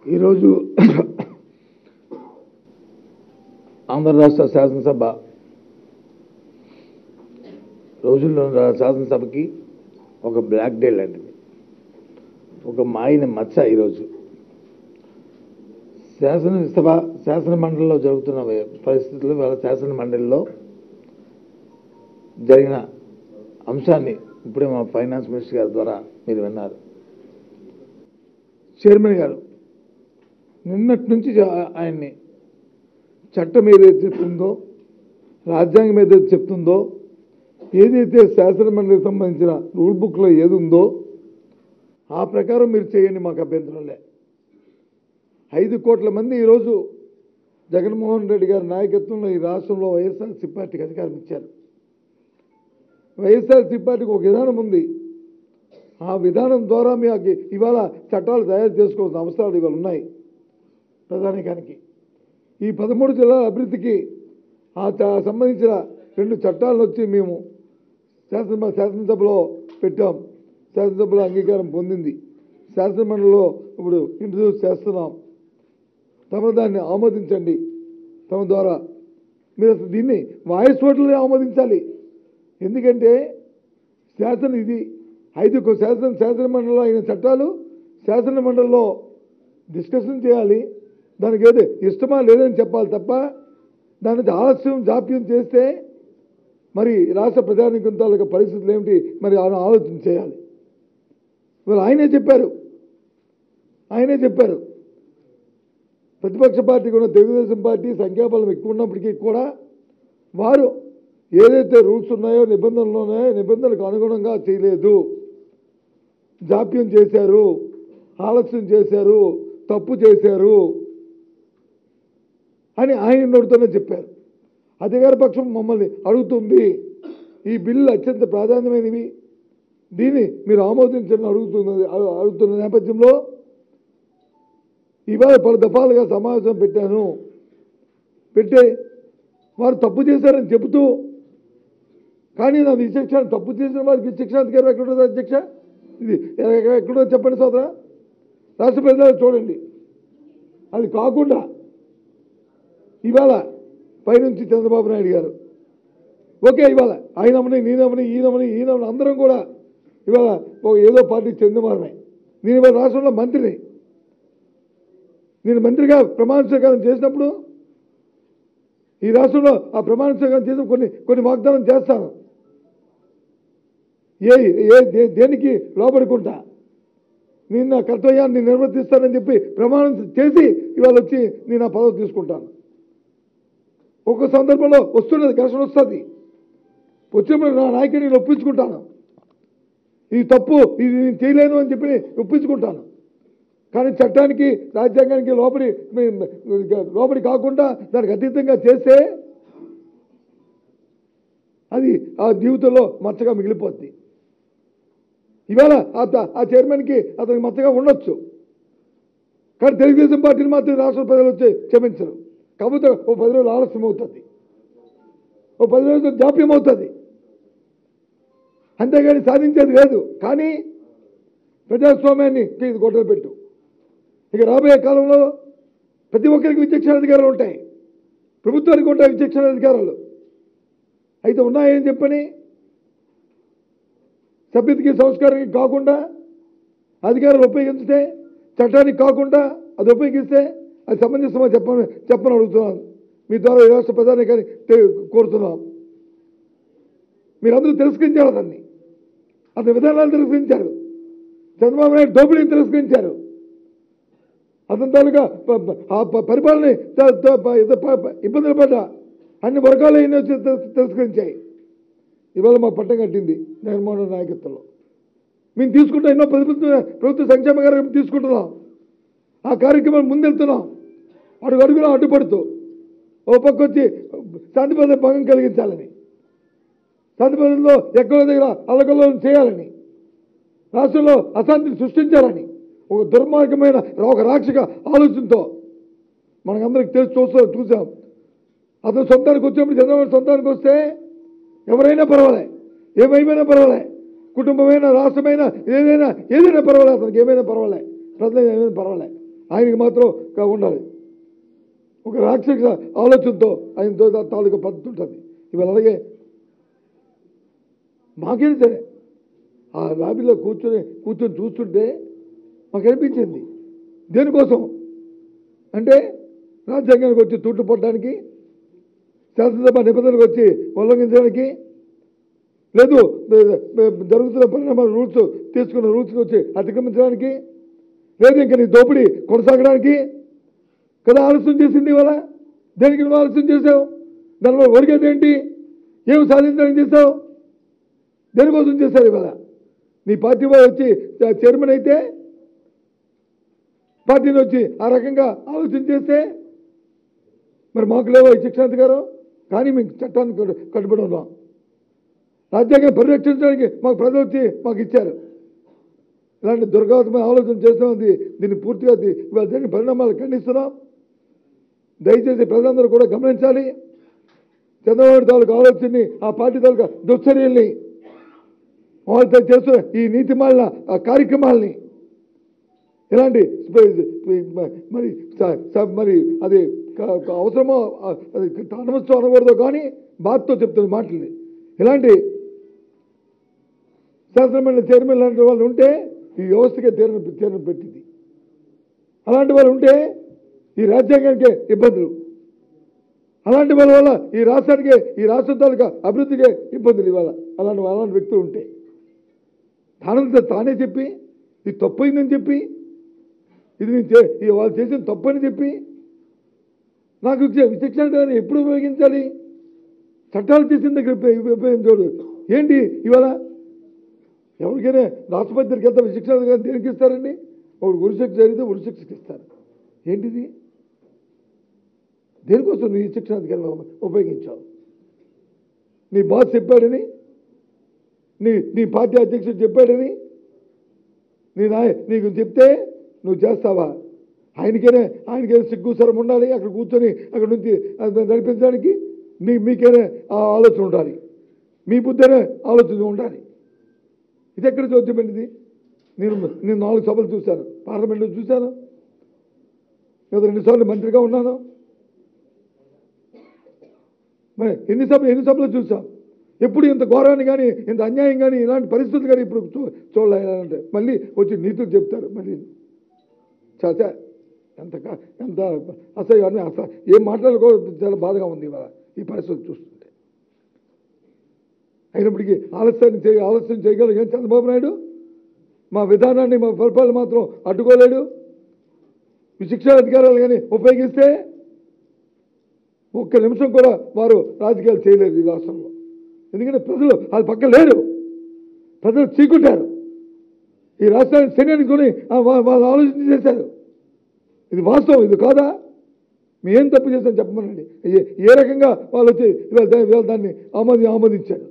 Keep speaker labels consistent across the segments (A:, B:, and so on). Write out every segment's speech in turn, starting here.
A: ఈరోజు ఆంధ్ర రాష్ట్ర శాసనసభ రోజుల్లో రా- శాసనసభకి ఒక బ్లాక్ డే లాంటిది ఒక మాయని మచ్చ ఈరోజు శాసనసభ శాసన మండలిలో జరుగుతున్న వే- పరిస్థితులు వాళ్ళ శాసన మండలిలో జరిగిన అంశాన్ని ఇప్పుడే మా ఫైనాన్స్ మినిస్టర్ గారి ద్వారా మీరు విన్నారు చైర్మన్ గారు నిన్నటి నుంచి జా- ఆయన్ని చట్టం ఏదైతే చెప్తుందో రాజ్యాంగం ఏదైతే చెప్తుందో ఏదైతే శాసన మండలికి సంబంధించిన రూల్ బుక్లో ఏది ఉందో ఆ ప్రకారం మీరు చేయండి మాకు అభ్యంతరం లే ఐదు కోట్ల మంది ఈరోజు జగన్మోహన్ రెడ్డి గారి నాయకత్వంలో ఈ రాష్ట్రంలో వైఎస్ఆర్సీ పార్టీకి అధికారం ఇచ్చారు వైఎస్ఆర్సీ పార్టీకి ఒక విధానం ఉంది ఆ విధానం ద్వారా మీకు ఇవాళ చట్టాలు తయారు చేసుకోవాల్సిన అవసరాలు ఇవాళ ఉన్నాయి ప్రధానికానికి ఈ పదమూడు జిల్లాల అభివృద్ధికి ఆ చ- సంబంధించిన రెండు చట్టాలను వచ్చి మేము శాసన శాసనసభలో పెట్టాం శాసనసభలో అంగీకారం పొందింది శాసనమండలిలో ఇప్పుడు ఇంట్రడ్యూస్ చేస్తున్నాం తమ దాన్ని ఆమోదించండి తమ ద్వారా మీరు అసలు దీన్ని వాయిస్ ఓట్లనే ఆమోదించాలి ఎందుకంటే శాసన ఇది ఐదు కో- శాసన శాసన మండలిలో అయిన చట్టాలు శాసన మండలిలో డిస్కషన్ చేయాలి దానికి ఏదో ఇష్టమా లేదని చెప్పాలి తప్ప దానికి ఆలస్యం జాప్యం చేస్తే మరి రాష్ట్ర ప్రజానికం తాలూకా పరిస్థితులు ఏమిటి మరి ఆయన ఆలోచన చేయాలి ఇవాళ ఆయనే చెప్పారు ఆయనే చెప్పారు ప్రతిపక్ష పార్టీకి ఉన్న తెలుగుదేశం పార్టీ సంఖ్యాబలం ఎక్కువ ఉన్నప్పటికీ కూడా వారు ఏదైతే రూల్స్ ఉన్నాయో నిబంధనలు ఉన్నాయో నిబంధనలకు అనుగుణంగా చేయలేదు జాప్యం చేశారు ఆలస్యం చేశారు తప్పు చేశారు అని ఆయన నోటితోనే చెప్పారు అధికార పక్షం మమ్మల్ని అడుగుతుంది ఈ బిల్లు అత్యంత ప్రాధాన్యమైనవి దీన్ని మీరు ఆమోదించండి అడుగుతున్నది అడు- అడుగుతున్న నేపథ్యంలో ఇవాళ పలు దఫాలుగా సమావేశం పెట్టాను పెట్టే వారు తప్పు చేశారని చెబుతూ కానీ నా విచక్షణ తప్పు చేసిన వారికి విచక్షణ అధికారం ఎక్కడ ఉంటుంది అధ్యక్ష ఇది ఎక్కడ- ఎక్కడో చెప్పండి సోదరా రాష్ట్ర ప్రజలు చూడండి అది కాకుండా ఇవాళ పైనుంచి చంద్రబాబు నాయుడు గారు ఓకే ఇవాళ ఆయనమని నేనమని ఈయనమని ఈయనమని అందరం కూడా ఇవాళ ఒక ఏదో పార్టీకి చెందినవారమే నేను ఇవాళ రాష్ట్రంలో మంత్రిని నేను మంత్రిగా ప్రమాణ స్వీకారం చేసినప్పుడు ఈ రాష్ట్రంలో ఆ ప్రమాణ స్వీకారం చేసిన కొన్ని కొన్ని వాగ్దానం చేస్తాను ఏ ఏ దే- దేనికి లోపడుకుంటా నేను నా కర్తవ్యాన్ని నిర్వర్తిస్తానని చెప్పి ప్రమాణం చేసి ఇవాళ వచ్చి నేను ఆ పదవి తీసుకుంటాను ఒక్క సందర్భంలో వస్తున్నది ఘర్షణ వస్తుంది వచ్చినప్పుడు నా నాయకుడిని నేను ఒప్పించుకుంటాను ఇది తప్పు ఇది నేను చేయలేను అని చెప్పి ఒప్పించుకుంటాను కానీ చట్టానికి రాజ్యాంగానికి లోపలి లోపలి కాకుండా దానికి అతీతంగా చేస్తే అది ఆ జీవితంలో మచ్చగా మిగిలిపోద్ది ఇవాళ ఆ త- ఆ చైర్మన్కి అతనికి మచ్చగా ఉండొచ్చు కానీ తెలుగుదేశం పార్టీని మాత్రం రాష్ట్ర ప్రజలు వచ్చి క్షమించరు కాకపోతే ఓ పది రోజులు ఆలస్యం అవుతుంది ఓ పది రోజులు జాప్యం అవుతుంది అంతేగాని సాధించేది లేదు కానీ ప్రజాస్వామ్యాన్ని ఇది గొడవ పెట్టు ఇక రాబోయే కాలంలో ప్రతి ఒక్కరికి విచక్షణ అధికారాలు ఉంటాయి ప్రభుత్వానికి ఉంటాయి విచక్షణ అధికారాలు అయితే ఉన్నాయని చెప్పని సభ్యతకి సంస్కారానికి కాకుండా అధికారాలు ఉపయోగించితే చట్టానికి కాకుండా అది ఉపయోగిస్తే అది సమంజసమా చెప్పని చెప్పని అడుగుతున్నాను మీ ద్వారా ఈ రాష్ట్ర ప్రధాని కానీ కోరుతున్నాం మీరందరూ తిరస్కరించారు దాన్ని అతని విధానాలు తిరస్కరించారు చంద్రబాబు నాయుడు దోపిడీని తిరస్కరించారు అతని తాలూకా ప- ప- ఆ ప- పరిపాలన త- త- ప- ఇది ప- ప- ఇబ్బందులు పడ్డ అన్ని వర్గాలు ఎన్నో వచ్చి తిరస్- తిరస్కరించాయి ఇవాళ మా పట్టం కట్టింది జగన్మోహన్ రెడ్డి నాయకత్వంలో మేము తీసుకుంటాం ఎన్నో ప్రభుత్వ ప్రభుత్వ సంక్షేమ కార్యక్రమం తీసుకుంటున్నాం ఆ కార్యక్రమం ముందెళ్తున్నాం అడుగు అడుగులో అడ్డుపడుతూ ఓ పక్క వచ్చి శాంతి భద్రత భంగం కలిగించాలని శాంతి భద్రతలో ఎక్కడో దగ్గర అల్లకల్లోలం చేయాలని రాష్ట్రంలో అశాంతిని సృష్టించాలని ఒక దుర్మార్గమైన ఒక రాక్షక ఆలోచనతో మనకందరికి తెలిసి చూస్తాం చూసాం అతను సొంతానికి వచ్చినప్పుడు చంద్రబాబు సొంతానికి వస్తే ఎవరైనా పర్వాలే ఏమైనా పర్వాలే కుటుంబమైనా రాష్ట్రమైనా ఏదైనా ఏదైనా పర్వాలే అతనికి ఏమైనా పర్వాలే ప్రజలు ఏమైనా పర్వాలే ఆయనకి మాత్రం కా- ఉండాలి ఒక రాక్షస ఆలోచనతో ఆయన తో- తాలూకా పద్ధతి ఉంటుంది ఇవాళ అలాగే మాకేం సరే ఆ లాబీలో కూర్చొని కూర్చొని చూస్తుంటే మాకు అనిపించింది దేనికోసం అంటే రాజ్యాంగానికి వచ్చి తూట్లు పడడానికి శాసనసభ నిబంధనలకు వచ్చి ఉల్లంఘించడానికి లేదు బ- బ- జరుగుతున్న పరిణామాల రూల్స్ తీసుకున్న రూల్స్కి వచ్చి అతిక్రమించడానికి లేదు ఇంకా నీ దోపిడీ కొనసాగడానికి కదా ఆలస్యం చేసింది ఇవాళ దేనికి నువ్వు ఆలస్యం చేసావు దానివల్ల ఒరిగేది ఏంటి ఏమి సాధించడానికి చేసావు దేనికోసం చేశారు ఇవాళ నీ పార్టీ వాళ్ళు వచ్చి చ- చైర్మన్ అయితే పార్టీని వచ్చి ఆ రకంగా ఆలోచన చేస్తే మరి మాకు లేవో ఈ శిక్షాధికారం కానీ మీకు చట్టాన్ని కట్టు- కట్టుబడి ఉన్నాం రాజ్యాంగం పరిరక్షించడానికి మాకు ప్రజలు వచ్చి మాకు ఇచ్చారు ఇలాంటి దుర్గాత్మైన ఆలోచన చేస్తున్నది దీన్ని పూర్తిగా ది- ఇవాళ జరిగిన పరిణామాలు ఖండిస్తున్నాం దయచేసి ప్రజలందరూ కూడా గమనించాలి చంద్రబాబు తాలూకు ఆలోచనని ఆ పార్టీ తాలూకా దుశ్చర్యల్ని వాళ్ళతో చేస్తున్న ఈ నీతిమాలిన ఆ కార్యక్రమాల్ని ఇలాంటి స్పే- మరి స- స- మరి అది క- క- అవసరమో ఆ, అది అనవసరం అనకూడదు కానీ బాధతో చెప్తున్న మాటల్ని ఇలాంటి శాసనమండలి చైర్మన్ లాంటి వాళ్ళు ఉంటే ఈ వ్యవస్థకే తీరని తీరని పెట్టింది అలాంటి వాళ్ళు ఉంటే ఈ రాజ్యాంగానికే ఇబ్బందులు అలాంటి వాళ్ళ వల్ల ఈ రాష్ట్రానికే ఈ రాష్ట్రం తాలూకా అభివృద్ధికే ఇబ్బందులు ఇవాళ అలాంటి అలాంటి వ్యక్తులు ఉంటే తానంతా తానే చెప్పి ఇది తప్పైందని చెప్పి ఇది నేను చే- ఇది వాళ్ళు చేసిన తప్పని చెప్పి నాకు విశ- విచక్షణ లేదని ఎప్పుడు ఉపయోగించాలి చట్టాలు చేసిన దగ్గర ఉపయోగ- ఉపయోగించోడు ఏంటి ఇవాళ ఎవరికైనా రాష్ట్రపతి దగ్గరికి వెళ్తే విశిక్షణ అధికారం దేనికి ఇస్తారండి ఒకడు ఉరిశిక్ష జరిగితే ఉరిశిక్షకి ఇస్తారు ఏంటిది దేనికోసం నీ శిక్షణ అధికారం ఉపయోగించావు నీ బాస్ చెప్పాడని నీ నీ పార్టీ అధ్యక్షుడు చెప్పాడని నీ నాయ నీకు చెప్తే నువ్వు చేస్తావా ఆయనకేనే ఆయనకేనే సిగ్గు సరం ఉండాలి అక్కడ కూర్చొని అక్కడ నుంచి అది నడిపించడానికి నీ మీకేనే ఆ ఆలోచన ఉండాలి మీ బుద్ధనే ఆలోచన ఉండాలి ఇది ఎక్కడ చోద్యమైనది నేను నేను నాలుగు సభలు చూశాను పార్లమెంట్లో చూశాను లేదా రెండుసార్లు మంత్రిగా ఉన్నాను మరి ఎన్ని సభలు ఎన్ని సభలు చూసాం ఎప్పుడు ఇంత ఘోరాన్ని కానీ ఇంత అన్యాయం కానీ ఇలాంటి పరిస్థితులు కానీ ఇప్పుడు చూ చూడాలంటే మళ్ళీ వచ్చి నీతులు చెప్తారు మళ్ళీ చాచా ఎంత క- ఎంత అసలు అన్నీ అసలు ఏం మాట్లాడుకో చాలా బాధగా ఉంది ఇవాళ ఈ పరిస్థితి చూస్తుంటే అయినప్పటికీ ఆలస్యాన్ని చేయ ఆలస్యం చేయగలిగాం చంద్రబాబు నాయుడు మా విధానాన్ని మా పరిపాలన మాత్రం అడ్డుకోలేడు ఈ శిక్షణ అధికారాలు కానీ ఉపయోగిస్తే ఒక్క నిమిషం కూడా వారు రాజకీయాలు చేయలేరు ఈ రాష్ట్రంలో ఎందుకంటే ప్రజలు అది పక్కన లేరు ప్రజలు చీకుంటారు ఈ రాష్ట్రాన్ని శరీరానికి కొని ఆ వా- వాళ్ళు ఆలోచన చేశారు ఇది వాస్తవం ఇది కాదా మేము ఏం తప్పు చేశాం చెప్పమనండి ఏ- ఏ రకంగా వాళ్ళు వచ్చి ఇవాళ దా- ఇవాళ దాన్ని ఆమోది ఆమోదించారు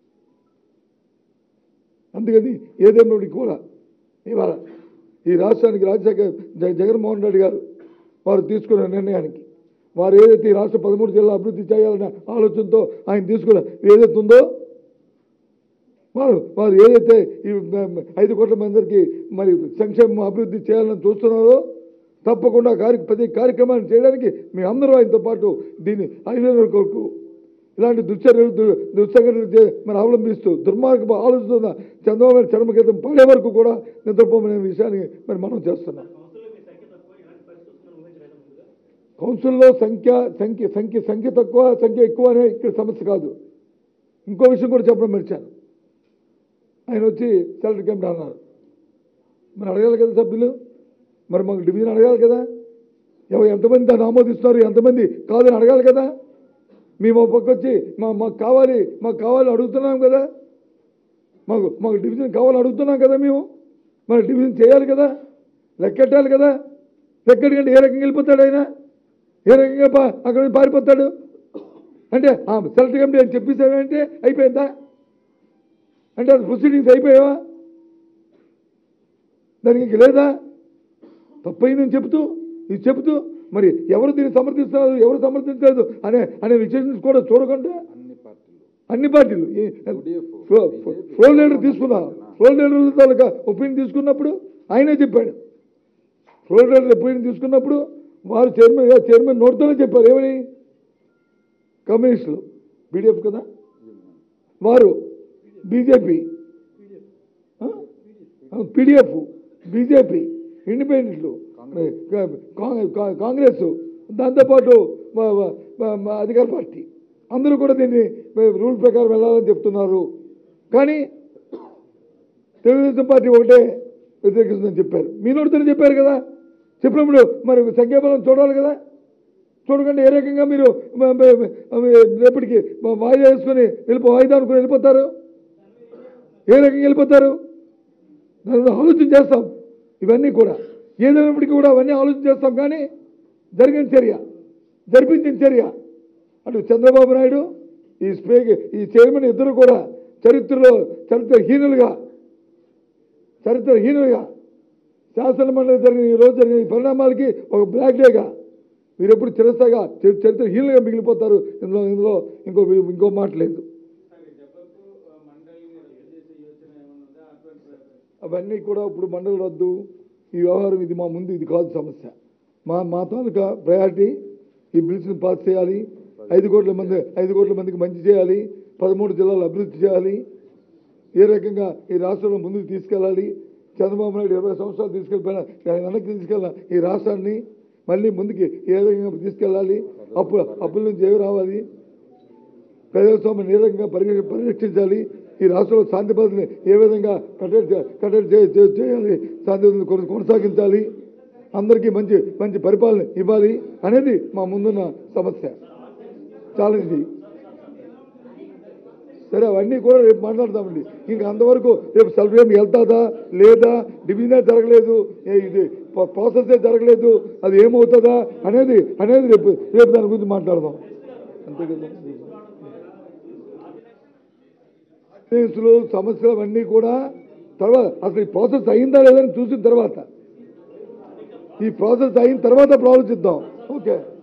A: అందుకని ఏదేమిటి కూడా ఇవాళ ఈ రాష్ట్రానికి రాజశేఖర్ జ- జగన్మోహన్ రెడ్డి గారు వారు తీసుకున్న నిర్ణయానికి వారు ఏదైతే ఈ రాష్ట్ర పదమూడు జిల్లా అభివృద్ధి చేయాలనే ఆలోచనతో ఆయన తీసుకున్న ఏదైతే ఉందో వారు వారు ఏదైతే ఈ మ- మ- ఐదు కోట్ల మందికి మరి సంక్షేమం అభివృద్ధి చేయాలని చూస్తున్నారో తప్పకుండా కార్య ప్రతి కార్యక్రమాన్ని చేయడానికి మీ అందరూ ఆయనతో పాటు దీన్ని ఐదు కొరకు ఇలాంటి దుశ్చర్యలు దు- దుస్సంఘటనలు చే- మరి అవలంబిస్తూ దుర్మార్గపు ఆలోచిస్తున్న చంద్రబాబు నాయుడు చర్మగీతం పడే వరకు కూడా నిద్రపోమనే విషయాన్ని మరి మనం చేస్తున్నాం కౌన్సిల్లో సంఖ్య సంఖ్య సంఖ్య సంఖ్య తక్కువ సంఖ్య ఎక్కువ అనే ఇక్కడ సమస్య కాదు ఇంకో విషయం కూడా చెప్పడం మర్చాను ఆయన వచ్చి సెలరీ క్యాంప్ అన్నారు మరి అడగాలి కదా సభ్యులు మరి మాకు డివిజన్ అడగాలి కదా ఎవరు ఎంతమంది దాన్ని ఆమోదిస్తున్నారు ఎంతమంది కాదని అడగాలి కదా మేము ఒక పక్క వచ్చి మా మాకు కావాలి మాకు కావాలి అడుగుతున్నాం కదా మాకు మాకు డివిజన్ కావాలని అడుగుతున్నాం కదా మేము మరి డివిజన్ చేయాలి కదా లెక్కెట్టాలి కదా లెక్కెట్టుకంటే ఏ రకంగా వెళ్ళిపోతాడు ఆయన ఏ రకంగా పా- అక్కడ నుంచి పారిపోతాడు అంటే సెలెక్ట్ కమిటీ అని చెప్పేసాడంటే అయిపోయిందా అంటే అది ప్రొసీడింగ్స్ అయిపోయావా దానికి ఇంక లేదా తప్పైందని చెబుతూ ఇది చెబుతూ మరి ఎవరు దీన్ని సమర్థిస్తున్నారు ఎవరు సమర్థించలేదు అనే అనే విషయం కూడా చూడకుండా
B: అన్ని పార్టీలు
A: అన్ని పార్టీలు ఈ-
B: UDF,
A: ఫ్లో-
B: BJP,
A: ఫ్లోర్ లీడర్ తీసుకున్నా ఫ్లోర్ లీడర్ తాలూకా ఒపీనియన్ తీసుకున్నప్పుడు ఆయనే చెప్పాడు ఫ్లోరిడా ఎప్పుడైనా తీసుకున్నప్పుడు వారు చైర్మన్ చైర్మన్ నోటితోనే చెప్పారు ఏమని కమ్యూనిస్టులు పీడిఎఫ్ కదా వారు బీజేపీ పీడిఎఫ్ బీజేపీ ఇండిపెండెంట్లు కాంగ్రెస్ కాంగ్రెస్ దాంతోపాటు మా- మా- మా- మా అధికార పార్టీ అందరూ కూడా దీన్ని రూల్ ప్రకారం వెళ్ళాలని చెప్తున్నారు కానీ తెలుగుదేశం పార్టీ ఒకటే వ్యతిరేకిస్తుందని చెప్పారు మీ నోటితోనే చెప్పారు కదా చెప్పినప్పుడు మరి సంఖ్యాబలం చూడాలి కదా చూడకుండా ఏ రకంగా మీరు మ- మ- మ- రేపటికి మ- వాయిదా వేసుకొని వెళ్ళిపో వాయిదా అనుకుని వెళ్ళిపోతారు ఏ రకంగా వెళ్ళిపోతారు దాని మీద ఆలోచన చేస్తాం ఇవన్నీ కూడా ఏదైనప్పటికీ కూడా అవన్నీ ఆలోచన చేస్తాం కానీ జరిగిన చర్య జరిపించిన చర్య అటు చంద్రబాబు నాయుడు ఈ స్పీక్ ఈ చైర్మన్ ఇద్దరు కూడా చరిత్రలో చరిత్రహీనులుగా చరిత్రహీనులుగా శాసన మండలి జరిగిన ఈ రోజు జరిగిన ఈ పరిణామాలకి ఒక బ్లాక్ డేగా మీరు ఎప్పుడు చిరస్థాయిగా చరి- చరిత్రహీనులుగా మిగిలిపోతారు ఇందులో ఇందులో ఇంకో ఇంకో మాట లేదు అవన్నీ కూడా ఇప్పుడు మండలి రద్దు ఈ వ్యవహారం ఇది మా ముందు ఇది కాదు సమస్య మా మా తాలూకా ప్రయారిటీ ఈ బిల్స్ని పాస్ చేయాలి ఐదు కోట్ల మంది ఐదు కోట్ల మందికి మంచి చేయాలి పదమూడు జిల్లాలు అభివృద్ధి చేయాలి ఏ రకంగా ఈ రాష్ట్రంలో ముందుకు తీసుకెళ్ళాలి చంద్రబాబు నాయుడు ఇరవై సంవత్సరాలు తీసుకెళ్ళిపోయిన వెనక్కి తీసుకెళ్ళిన ఈ రాష్ట్రాన్ని మళ్ళీ ముందుకి ఏ రకంగా తీసుకెళ్ళాలి అప్పు అప్పుల నుంచి ఏమి రావాలి ప్రజాస్వామ్యం ఏ రకంగా పరిరక్ష పరిరక్షించాలి ఈ రాష్ట్రంలో శాంతి భద్రతని ఏ విధంగా కట్టడి చే- కట్టడి చే- చే- చేయాలి శాంతి భద్రతని కొన- కొనసాగించాలి అందరికీ మంచి మంచి పరిపాలన ఇవ్వాలి అనేది మా ముందున్న సమస్య ఛాలెంజ్ ఇది. సరే అవన్నీ కూడా రేపు మాట్లాడదామండి ఇంకా అంతవరకు రేపు సెలబ్రేట్ వెళ్తాదా లేదా డివిజనే జరగలేదు ఏ ఇది ప్రాసెసే జరగలేదు అది ఏమవుతుందా అనేది అనేది రేపు రేపు దాని గురించి మాట్లాడదాం అంతే కదా కేసులు సమస్యలు అవన్నీ కూడా తర్వాత అసలు ఈ ప్రాసెస్ అయిందా లేదని చూసిన తర్వాత ఈ ప్రాసెస్ అయిన తర్వాత అప్పుడు ఆలోచిద్దాం ఓకే